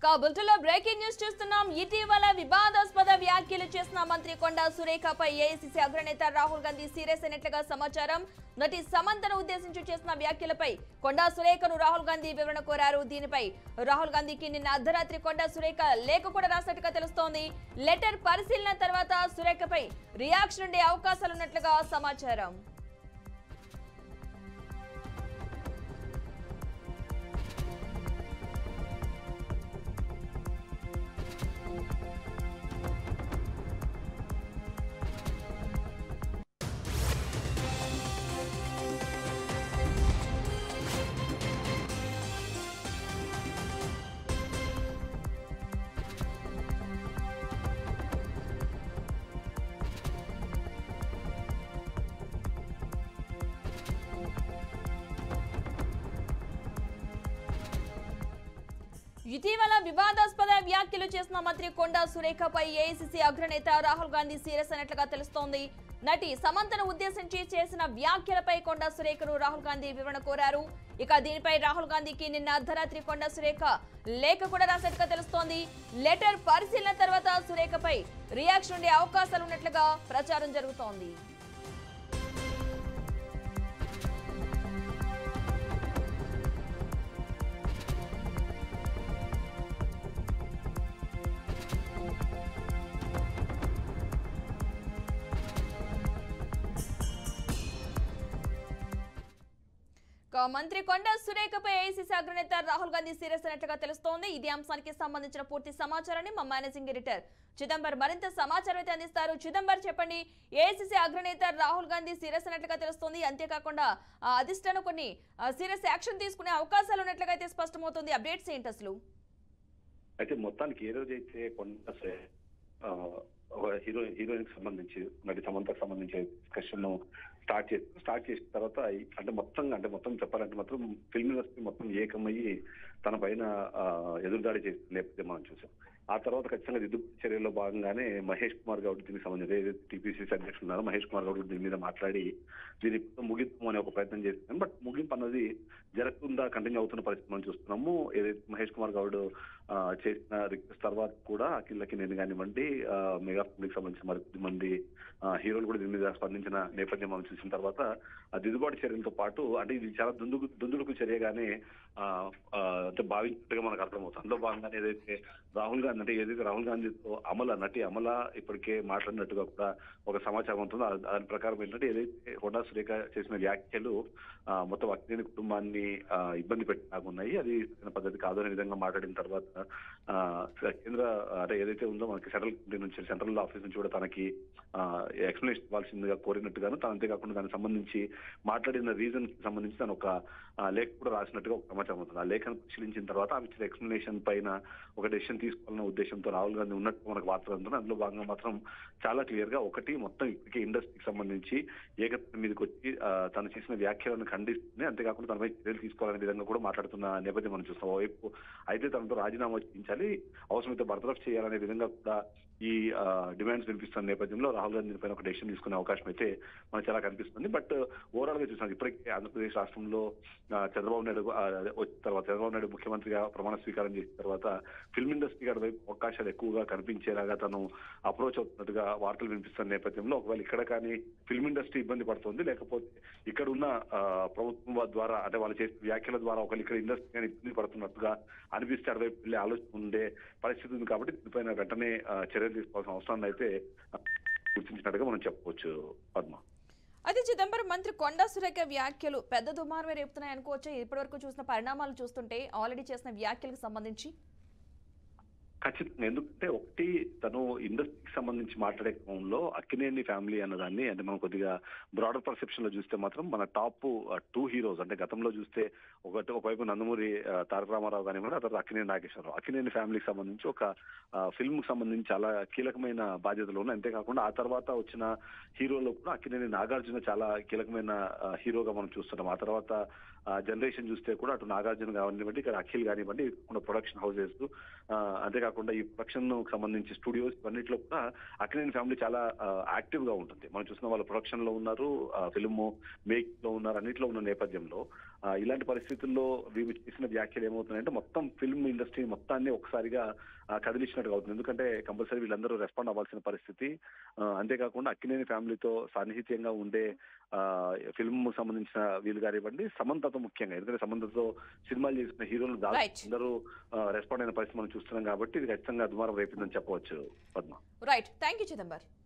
బులెటిన్లో breaking news చూస్తున్నాం ఇటీవల వివాదాస్పద వ్యాఖ్యలు చేసిన మంత్రి కొండా సురేఖపై ఏఐసిసి అగ్రనేత రాహుల్ గాంధీ సీరియస్ అయినట్లుగా సమాచారం నటి సమంతను ఉద్దేశించి చేసిన వ్యాఖ్యలపై కొండా సురేఖను రాహుల్ గాంధీ వివరణ కోరారు దీనిపై రాహుల్ గాంధీకి నిన్న అర్ధరాత్రి కొండా సురేఖ లేఖ కూడా రాసినట్టుగా తెలుస్తోంది లెటర్ పరిశీలన తర్వాత సురేఖపై రియాక్షన్ ఉండే అవకాశాలున్నట్లుగా సమాచారం ఇటీవల వివాదాస్పద వ్యాఖ్యలు చేసిన మంత్రి కొండా సురేఖపై ఏఐసిసి అగ్రనేత రాహుల్ గాంధీ సీరియస్ అయినట్లుగా తెలుస్తోంది నటి సమంతను ఉద్దేశించి చేసిన వ్యాఖ్యలపై కొండా సురేఖను రాహుల్ గాంధీ వివరణ కోరారు ఇక దీనిపై రాహుల్ గాంధీకి నిన్న అర్ధరాత్రి కొండా సురేఖ లేఖ కూడా రాసినట్టుగా తెలుస్తోంది లెటర్ పరిశీలన తర్వాత సురేఖపై రియాక్షన్ ఉండే అవకాశాలు ఉన్నట్లుగా ప్రచారం జరుగుతోంది ఇక మంత్రి కొండ సురేఖపై ఏఐసీసీ అగ్రనేత రాహుల్ గాంధీ సీరియస్ అయినట్లుగా తెలుస్తోంది ఇదే అంశానికి సంబంధించిన పూర్తి సమాచారాన్ని మా మేనేజింగ్ ఎడిటర్ చిదంబర్ మరింత సమాచారం అయితే అందిస్తారు చిదంబర్ చెప్పండి ఏఐసీసీ అగ్రనేత రాహుల్ గాంధీ సీరియస్ అయినట్లుగా తెలుస్తోంది అంతేకాకుండా ఆ, అధిష్టానం కొన్ని సీరియస్ యాక్షన్ తీసుకునే అవకాశాలు ఉన్నట్లుగా అయితే స్పష్టమవుతుంది అప్డేట్స్ ఏంటి అసలు అయితే మొత్తానికి ఏ రోజైతే కొండ సే- ఆ, ఒక హీరో హీరోయిన్ కి సంబంధించి నటి సమంతకు సంబంధించి డిస్కషన్ స్టార్ట్ చేసి స్టార్ట్ చేసిన తర్వాత ఈ- అంటే మొత్తం అంటే మొత్తం చెప్పాలంటే మాత్రం ఫిల్మ్ ఇండస్ట్రీ మొత్తం ఏకమయ్యి తన పైన ఆ, ఎదురుదాడి చేసిన నేపథ్యం మనం చూసాం ఆ తర్వాత ఖచ్చితంగా దిద్దుబాటు చర్యల్లో భాగంగానే మహేష్ కుమార్ గౌడ్ దీనికి సంబంధించి ఏదైతే టీపీసీసీ అధ్యక్షుడు ఉన్నారో మహేష్ కుమార్ గౌడ్ దీని మీద మాట్లాడి దీన్ని ముగింపు అనే ఒక ప్రయత్నం చేస్తున్నాం బట్ ముగింపు అన్నది జరగకుండా కంటిన్యూ అవుతున్న పరిస్థితి మనం చూస్తున్నాము ఏదైతే మహేష్ కుమార్ గౌడ్ ఆ, చేసిన రిక్వెస్ట్ తర్వాత కూడా అఖిల్ నేను కానివ్వండి ఆ, మెగా ఫ్యామిలీకి సంబంధించిన మరికొద్ది మంది ఆ, హీరోలు కూడా దీని మీద స్పందించిన నేపథ్యం మనం చూసిన తర్వాత ఆ దిద్దుబాటు చర్యలతో పాటు అంటే ఇది చాలా దుందుకు దుందుడుకు చర్యగానే ఆ, ఆ, అంటే భావించినట్టుగా మనకు అర్థమవుతుంది అందులో భాగంగానే ఏదైతే రాహుల్ గాంధీ అంటే ఏదైతే రాహుల్ గాంధీతో అమల నటి అమల ఇప్పటికే మాట్లాడినట్టుగా కూడా ఒక సమాచారం ఉంటుందో ఆ- దాని ప్రకారం ఏంటంటే ఏదైతే హోండా సురేఖ చేసిన వ్యాఖ్యలు ఆ, మొత్తం అక్కినేని కుటుంబాన్ని ఆ, ఇబ్బంది పెట్టినాగున్నాయి అది సరైన పద్ధతి కాదు అనే విధంగా మాట్లాడిన తర్వాత ఆ, కేంద్ర అంటే ఏదైతే ఉందో మనకి సెంట్రల్ కమిటీ నుంచి సెంట్రల్ ఆఫీస్ నుంచి కూడా తనకి ఎక్స్ప్లెనేషన్ ఇవ్వాల్సిందిగా కోరినట్టుగాను తను అంతేకాకుండా దానికి సంబంధించి మాట్లాడిన రీజన్ కి సంబంధించి తను ఒక ఆ, లేఖ కూడా రాసినట్టుగా ఒక సమాచారం అవుతుంది ఆ లేఖను పరిశీలించిన తర్వాత ఆమె ఇచ్చిన ఎక్స్ప్లెనేషన్ పైన ఒక డెసిషన్ తీసుకోవాలన్న ఉద్దేశంతో రాహుల్ గాంధీ ఉన్నట్టు మనకు వార్తలు అందుతున్నాయి అందులో భాగంగా మాత్రం చాలా క్లియర్ గా ఒకటి మొత్తం ఇప్పటికే ఇండస్ట్రీకి సంబంధించి ఏకత్వం మీదకి వచ్చి ఆ, తను చేసిన వ్యాఖ్యలను ఖండిస్తుంది అంతేకాకుండా తనపై చర్యలు తీసుకోవాలనే విధంగా కూడా మాట్లాడుతున్న నేపథ్యం మనం చూస్తాం ఓవైపు అయితే తనతో రాజీనామా చేయించాలి అవసరమైతే బర్తరఫ్ చేయాలనే విధంగా కూడా ఈ డిమాండ్స్ వినిపిస్తున్న నేపథ్యంలో రాహుల్ గాంధీ పైన ఒక డెసిషన్ తీసుకునే అవకాశం అయితే మనకు చాలా కనిపిస్తుంది బట్ ఓవరాల్ గా చూసాం ఇప్పటికే ఆంధ్రప్రదేశ్ రాష్ట్రంలో ఆ, చంద్రబాబు నాయుడు ఆ, వచ్చిన తర్వాత చంద్రబాబు నాయుడు ముఖ్యమంత్రిగా ప్రమాణ స్వీకారం చేసిన తర్వాత ఫిల్మ్ ఇండస్ట్రీ గారి వైపు అవకాశాలు ఎక్కువగా కనిపించేలాగా తను అప్రోచ్ అవుతున్నట్టుగా వార్తలు వినిపిస్తున్న నేపథ్యంలో ఒకవేళ ఇక్కడ కానీ ఫిల్మ్ ఇండస్ట్రీ ఇబ్బంది పడుతుంది లేకపోతే ఇక్కడ ఉన్న ఆ, ప్రభుత్వం ద్వారా అంటే వాళ్ళు చేసిన వ్యాఖ్యల ద్వారా ఒకవేళ ఇక్కడ ఇండస్ట్రీ కానీ ఇబ్బంది పడుతున్నట్టుగా అనిపిస్తే అటువైపు వెళ్ళే ఆలోచన ఉండే పరిస్థితి ఉంది కాబట్టి దీనిపైన వెంటనే ఆ, చర్యలు తీసుకోవాల్సిన అవసరాన్ని అయితే ఆ, గుర్తించినట్టుగా మనం చెప్పవచ్చు పద్మ అయితే చిదంబరం మంత్రి కొండా సురేఖ వ్యాఖ్యలు పెద్ద దుమారమే రేపుతున్నాయి అనుకోవచ్చు ఇప్పటివరకు చూసిన పరిణామాలు చూస్తుంటే ఆల్రెడీ చేసిన వ్యాఖ్యలకు సంబంధించి ఖచ్చితంగా ఎందుకంటే ఒకటి తను ఇండస్ట్రీకి సంబంధించి మాట్లాడే క్రమంలో అక్కినేని ఫ్యామిలీ అన్నదాన్ని అంటే మనం కొద్దిగా బ్రాడర్ పర్సెప్షన్ లో చూస్తే మాత్రం మన టాప్ టూ హీరోస్ అంటే గతంలో చూస్తే ఒకటి ఒకవైపు నందమూరి ఆ, తారక రామారావు కానివ్వండి ఆ తర్వాత అక్కినేని నాగేశ్వరరావు అక్కినేని ఫ్యామిలీకి సంబంధించి ఒక ఫిల్మ్ కి సంబంధించి చాలా కీలకమైన బాధ్యతలు ఉన్నాయి అంతేకాకుండా ఆ తర్వాత వచ్చిన హీరోలో కూడా అక్కినేని నాగార్జున చాలా కీలకమైన ఆ, హీరోగా మనం చూస్తున్నాం ఆ తర్వాత జనరేషన్ చూస్తే కూడా అటు నాగార్జున కానివ్వండి ఇక్కడ అఖిల్ కానివ్వండి ప్రొడక్షన్ హౌసెస్ అంతేకాకుండా అంతేకాకుండా ఈ ప్రొడక్షన్ సంబంధించి స్టూడియోస్ ఇవన్నిట్లో కూడా అక్కినేని ఫ్యామిలీ చాలా యాక్టివ్ గా ఉంటుంది మనం చూసిన వాళ్ళు ప్రొడక్షన్ లో ఉన్నారు ఫిల్మ్ మేకింగ్ లో ఉన్నారు అన్నిట్లో ఉన్న నేపథ్యంలో ఆ, ఇలాంటి పరిస్థితుల్లో వీళ్ళు చేసిన వ్యాఖ్యలు ఏమవుతున్నాయంటే మొత్తం ఫిల్మ్ ఇండస్ట్రీ మొత్తాన్ని ఒకసారిగా ఆ, కదిలించినట్టుగా అవుతుంది ఎందుకంటే కంపల్సరీ వీళ్ళందరూ రెస్పాండ్ అవ్వాల్సిన పరిస్థితి ఆ, అంతేకాకుండా అక్కినేని ఫ్యామిలీతో సాన్నిహిత్యంగా ఉండే ఫిల్మ్ సంబంధించిన వీళ్ళు కానివ్వండి సమంతతో ముఖ్యంగా ఎందుకంటే సమంతతో సినిమాలు చేసిన హీరోలు దాదాపు Right. అందరూ రెస్పాండ్ అయిన పరిస్థితి మనం చూస్తున్నాం కాబట్టి ఇది ఖచ్చితంగా దుమారం రేపిందని చెప్పవచ్చు Padma right thank you Chidambar